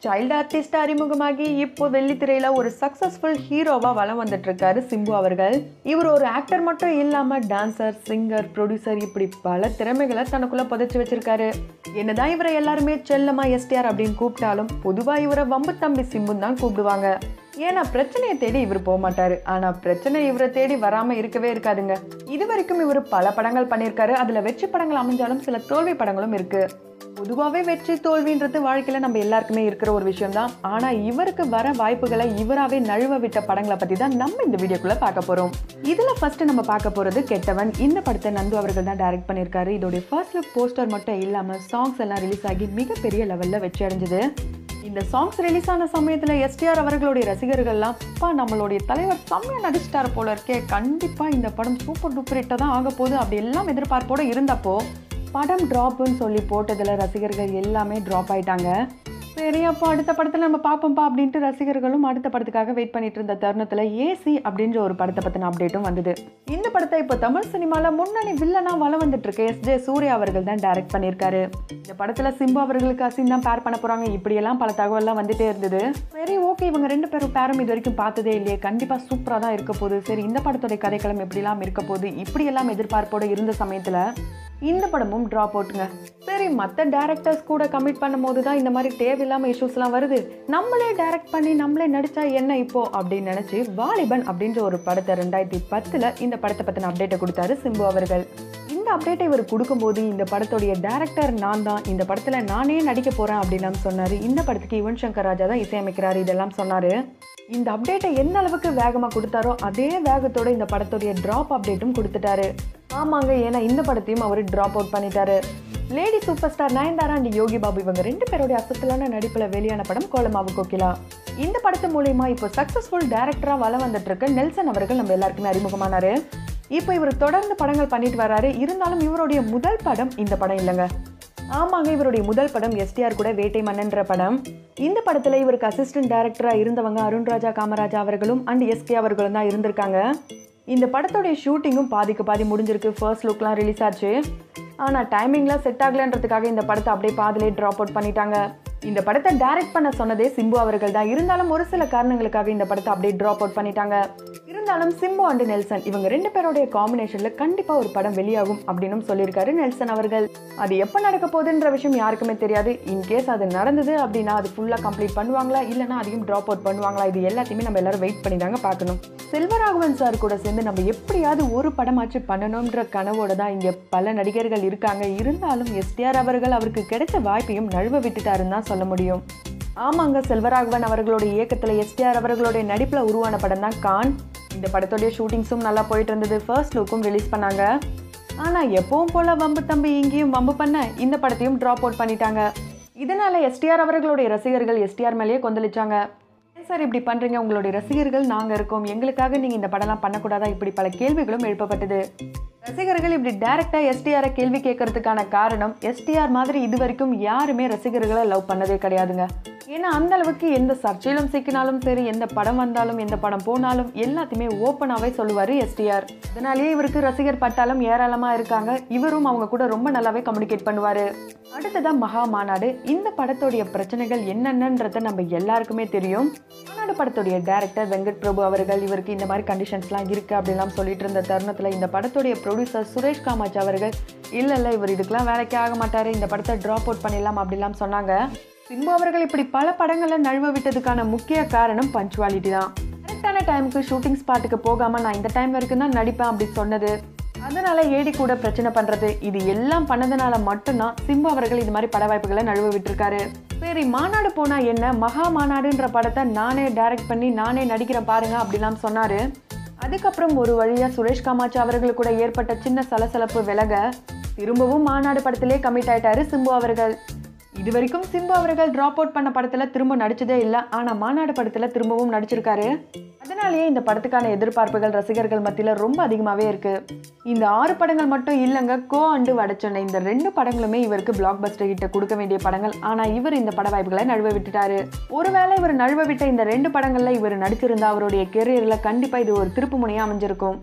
child artist அறிமுகமாகி இப்போ வெள்ளித்திரையில ஒரு சக்சஸ்ஃபுல் ஹீரோவா வலம் வந்துட்டு இருக்காரு சிம்பு அவர்கள் இவர் ஒரு ஆக்டர் மட்டும் இல்லாம டான்சர் சிங்கர் ப்ரொடியூசர் இப்படி பல திறமைகளை தனக்குள்ள புதைச்சு வச்சிருக்காரு என்னதான் இவரை எல்லாருமே செல்லமா எஸ்டிஆர் அப்படின்னு கூப்பிட்டாலும் பொதுவா இவரை வம்பு தம்பி சிம்புன்னு தான் கூப்பிடுவாங்க ஏன்னா பிரச்சனையை தேடி இவர் போக மாட்டாரு ஆனா பிரச்சனை இவரை தேடி வராம இருக்கவே இருக்காதுங்க இது வரைக்கும் இவர் பல படங்கள் பண்ணியிருக்காரு அதுல வெற்றி படங்கள் அமைஞ்சாலும் சில தோல்வி படங்களும் இருக்கு பொதுவாகவே வெற்றி தோல்வின்றது வாழ்க்கையில நம்ம எல்லாருக்குமே இருக்கிற ஒரு விஷயம் தான் ஆனா இவருக்கு வர வாய்ப்புகளை இவராவே நழுவ விட்ட படங்களை பத்தி தான் நம்ம இந்த வீடியோக்குள்ள பார்க்க போறோம் இதுல ஃபர்ஸ்ட் நம்ம பார்க்க போறது கெட்டவன் இந்த படத்தை நந்து அவர்கள் தான் டைரக்ட் பண்ணியிருக்காரு இதோடைய ஃபர்ஸ்ட் லுக் போஸ்டர் மட்டும் இல்லாம சாங்ஸ் எல்லாம் ரிலீஸ் ஆகி மிகப்பெரிய லெவல்ல வெற்றி அடைஞ்சது இந்த சாங்ஸ் ரிலீஸ் ஆன சமயத்துல எஸ்டிஆர் அவர்களுடைய ரசிகர்கள்லாம் அப்பா நம்மளுடைய தலைவர் செம்மையா நடிச்சிட்டாரு போல இருக்கே கண்டிப்பா இந்த படம் சூப்பர் டூப்பர் ஹிட்டா தான் ஆக போகுது அப்படி எல்லாம் எதிர்பார்ப்போட இருந்தப்போ படம் ட்ராப்னு சொல்லி போட்டதுல ரசிகர்கள் எல்லாமே ட்ராப் ஆயிட்டாங்க சரி அப்போ அடுத்த படத்தில் நம்ம பார்ப்போம்ப்பா அப்படின்ட்டு ரசிகர்களும் அடுத்த படத்துக்காக வெயிட் பண்ணிட்டு இருந்த தருணத்தில் ஏசி அப்படின்ற ஒரு படத்தை பற்றின அப்டேட்டும் வந்தது இந்த படத்தை இப்போ தமிழ் சினிமாவில் முன்னணி வில்லனா வளம் வந்துட்டு இருக்க எஸ் ஜே சூர்யா அவர்கள் தான் டைரக்ட் பண்ணியிருக்காரு இந்த படத்தில் சிம்பு அவர்களுக்கு அசின் தான் பேர் பண்ண போகிறாங்க இப்படியெல்லாம் பல தகவல்லாம் வந்துட்டே இருந்தது சரி ஓகே இவங்க ரெண்டு பேரும் பேரும் இது வரைக்கும் பார்த்ததே இல்லையே கண்டிப்பாக சூப்பராக தான் இருக்க போகுது சரி இந்த படத்துடைய கதைக்களம் எப்படிலாம் இருக்க போகுது இப்படியெல்லாம் எதிர்பார்ப்போட இருந்த சமயத்தில் இந்த படமும் ட்ராப் அவுட்டுங்க சரி மற்ற டேரக்டர்ஸ் கூட கமிட் பண்ணும்போது தான் இந்த மாதிரி தேவையில்லாமல் இஷ்யூஸ்லாம் வருது நம்மளே டைரக்ட் பண்ணி நம்மளே நடிச்சா என்ன இப்போ அப்படின்னு நினச்சி வாலிபன் அப்படின்ற ஒரு படத்தை ரெண்டாயிரத்தி பத்தில் இந்த படத்தை பற்றின அப்டேட்டை கொடுத்தாரு சிம்பு அவர்கள் இந்த அப்டேட்டை இவர் கொடுக்கும்போது இந்த படத்துடைய டேரக்டர் நான் தான் இந்த படத்தில் நானே நடிக்க போகிறேன் அப்படின்லாம் சொன்னார் இந்த படத்துக்கு யுவன் சங்கர் ராஜா தான் இசையமைக்கிறாரு இதெல்லாம் சொன்னார் இந்த அப்டேட்டை என்ன அளவுக்கு வேகமாக கொடுத்தாரோ அதே வேகத்தோட இந்த படத்துடைய ட்ராப் அப்டேட்டும் கொடுத்துட்டாரு ஆமாங்க ஏன்னா இந்த படத்தையும் அவர் ட்ராப் அவுட் பண்ணிட்டாரு lady super star Nayanthara and Yogi Babu இவங்க ரெண்டு பேருடைய அசத்தலான நடிப்பில் வெளியான படம் கோலமாவு கோகிலா இந்த படத்து மூலயமா இப்போ சக்ஸஸ்ஃபுல் டேரக்டராக வளம் வந்துட்டு இருக்க நெல்சன் அவர்கள் நம்ம எல்லாருக்குமே அறிமுகமானாரு இப்போ இவர் தொடர்ந்து படங்கள் பண்ணிட்டு வராரு இருந்தாலும் இவருடைய முதல் படம் இந்த படம் இல்லைங்க ஆமாங்க இவருடைய முதல் படம் எஸ்டிஆர் கூட வேட்டை மன்னன்ற படம் இந்த படத்தில் இவருக்கு அசிஸ்டன்ட் டைரக்டராக இருந்தவங்க அருண்ராஜா காமராஜா அவர்களும் அண்ட் எஸ்கே அவர்களும் தான் இருந்திருக்காங்க இந்த படத்தோடைய ஷூட்டிங்கும் பாதிக்கு பாதி முடிஞ்சிருக்கு ஃபர்ஸ்ட் லுக்லாம் ரிலீஸ் ஆச்சு ஆனால் டைமிங்லாம் செட் ஆகலன்றதுக்காக இந்த படத்தை அப்படியே பாதிலே ட்ராப் அவுட் பண்ணிட்டாங்க இந்த படத்தை டைரக்ட் பண்ண சொன்னதே சிம்பு அவர்கள் தான் இருந்தாலும் ஒரு சில காரணங்களுக்காக இந்த படத்தை அப்படியே ட்ராப் அவுட் பண்ணிட்டாங்க இருந்தாலும் சிம்பு அண்ட் நெல்சன் இவங்க ரெண்டு பேருடைய காம்பினேஷன்ல கண்டிப்பா ஒரு படம் வெளியாகும் அப்படின்னு சொல்லியிருக்காரு நெல்சன் அவர்கள் அது எப்போ நடக்க போகுதுன்ற விஷயம் யாருக்குமே தெரியாது இன்கேஸ் அது நடந்தது அப்படின்னா அது ஃபுல்லாக கம்ப்ளீட் பண்ணுவாங்களா இல்லைனா அதையும் ட்ராப் அவுட் பண்ணுவாங்களா இது எல்லாத்தையுமே நம்ம எல்லாரும் வெயிட் பண்ணி தாங்க பார்க்கணும் செல்வராகவன் சார் கூட சேர்ந்து நம்ம எப்படியாவது ஒரு படமாச்சு பண்ணணுன்ற கனவோட தான் இங்கே பல நடிகர்கள் இருக்காங்க இருந்தாலும் எஸ்டிஆர் அவர்கள் அவருக்கு கிடைச்ச வாய்ப்பையும் நழுவ விட்டுட்டாருன்னு தான் சொல்ல முடியும் ஆமாங்க செல்வராகவன் அவர்களோட இயக்கத்தில் எஸ்டிஆர் அவர்களுடைய நடிப்பில் உருவான படம் தான் கான் இந்த படத்தோடைய ஷூட்டிங்ஸும் நல்லா போயிட்டு இருந்தது ஃபர்ஸ்ட் லுக்கும் ரிலீஸ் பண்ணாங்க ஆனால் எப்பவும் போல வம்பு தம்பி இங்கேயும் வம்பு பண்ண இந்த படத்தையும் ட்ராப் அவுட் பண்ணிட்டாங்க இதனால எஸ்டிஆர் அவர்களுடைய ரசிகர்கள் எஸ்டிஆர் மேலேயே கொந்தளிச்சாங்க "ஏன் சார் இப்படி பண்றீங்க உங்களுடைய ரசிகர்கள் நாங்கள் இருக்கோம் எங்களுக்காக நீங்கள் இந்த படம்லாம் பண்ணக்கூடாதா இப்படி பல கேள்விகளும் எழுப்பப்பட்டது ரசிகர்கள் இப்படி டைரக்டா எஸ்டிஆரை கேள்வி கேட்கறதுக்கான காரணம் எஸ்டிஆர் மாதிரி இது வரைக்கும் யாருமே ரசிகர்களை லவ் பண்ணதே கிடையாதுங்க ஏன்னா அந்த அளவுக்கு எந்த சர்ச்சையிலும் சிக்கினாலும் சரி எந்த படம் வந்தாலும் எந்த படம் போனாலும் எல்லாத்தையுமே ஓப்பனாகவே சொல்லுவார் எஸ்டிஆர் அதனாலேயே இவருக்கு ரசிகர் பட்டாளம் ஏராளமாக இருக்காங்க இவரும் அவங்க கூட ரொம்ப நல்லாவே கம்யூனிகேட் பண்ணுவார் அடுத்ததான் மகா மாநாடு இந்த படத்தோடைய பிரச்சனைகள் என்னென்னன்றத நம்ம எல்லாருக்குமே தெரியும் மாநாடு படத்துடைய டைரக்டர் வெங்கட் பிரபு அவர்கள் இவருக்கு இந்த மாதிரி கண்டிஷன்ஸ்லாம் இருக்கு அப்படிலாம் சொல்லிட்டு இருந்த தருணத்தில் இந்த படத்துடைய ப்ரொடியூசர் சுரேஷ் காமாட்சி அவர்கள் இல்லை இல்லை இவர் இதுக்கெல்லாம் வேலைக்கே ஆக மாட்டார் இந்த படத்தை ட்ராப் அவுட் பண்ணிடலாம் அப்படிலாம் சொன்னாங்க சிம்பு அவர்கள் இப்படி பல படங்களை நழுவ விட்டதுக்கான முக்கிய காரணம் பஞ்சுவாலிட்டி தான் கரெக்டான டைமுக்கு ஷூட்டிங் ஸ்பாட்டுக்கு போகாம நான் இந்த டைம் வரைக்கும் தான் நடிப்பேன் அப்படி சொன்னது அதனால ஏடி கூட பிரச்சனை பண்றது இது எல்லாம் பண்ணதுனால மட்டும்தான் சிம்பு அவர்கள் இது மாதிரி பட வாய்ப்புகளை நழுவ விட்டுருக்காரு சரி மாநாடு போனா என்ன மகா மாநாடுன்ற படத்தை நானே டைரக்ட் பண்ணி நானே நடிக்கிறேன் பாருங்க அப்படிலாம் சொன்னாரு அதுக்கப்புறம் ஒரு வழியா சுரேஷ் காமாட்சி அவர்களுக்கு கூட ஏற்பட்ட சின்ன சலசலப்பு விலக திரும்பவும் மாநாடு படத்திலே கமிட் ஆயிட்டாரு சிம்பு அவர்கள் இது வரைக்கும் சிம்பு அவர்கள் ட்ராப் அவுட் பண்ண படத்துல திரும்ப நடிச்சதே இல்லை ஆனா மாநாடு படத்துல திரும்பவும் நடிச்சிருக்காரு அதனாலேயே இந்த படத்துக்கான எதிர்பார்ப்புகள் ரசிகர்கள் மத்தியில ரொம்ப அதிகமாவே இருக்கு இந்த ஆறு படங்கள் மட்டும் இல்லைங்க கோ அண்டு வடச்சென்னை இந்த ரெண்டு படங்களுமே இவருக்கு பிளாக் பஸ்டர் கிட்ட கொடுக்க வேண்டிய படங்கள் ஆனா இவர் இந்த பட வாய்ப்புகளை நழுவ விட்டுட்டாரு ஒருவேளை இவர் நழுவ விட்ட இந்த ரெண்டு படங்கள்ல இவர் நடிச்சிருந்தா அவருடைய கெரியர்ல கண்டிப்பா இது ஒரு திருப்பு முனையா அமைஞ்சிருக்கும்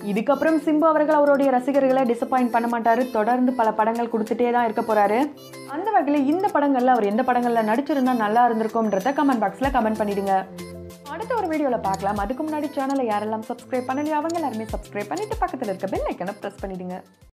இதுக்கப்புறம் சிம்பு அவர்கள் அவருடைய ரசிகர்களை டிசப்பாயிண்ட் பண்ண மாட்டாரு தொடர்ந்து பல படங்கள் கொடுத்துட்டே தான் இருக்க போறாரு அந்த வகையில் இந்த படங்கள்ல அவர் எந்த படங்கள்ல நடிச்சிருந்தா நல்லா இருந்திருக்கும்ன்றத கமெண்ட் பாக்ஸ்ல கமெண்ட் பண்ணிடுங்க அடுத்த ஒரு வீடியோவில் பார்க்கலாம் அதுக்கு முன்னாடி சேனலை யாரெல்லாம் சப்ஸ்கிரைப் பண்ணலையோ அவங்க எல்லாருமே சப்ஸ்கிரைப் பண்ணிட்டு பக்கத்தில் இருக்க பெல் ஐக்கனை ப்ரெஸ் பண்ணிடுங்க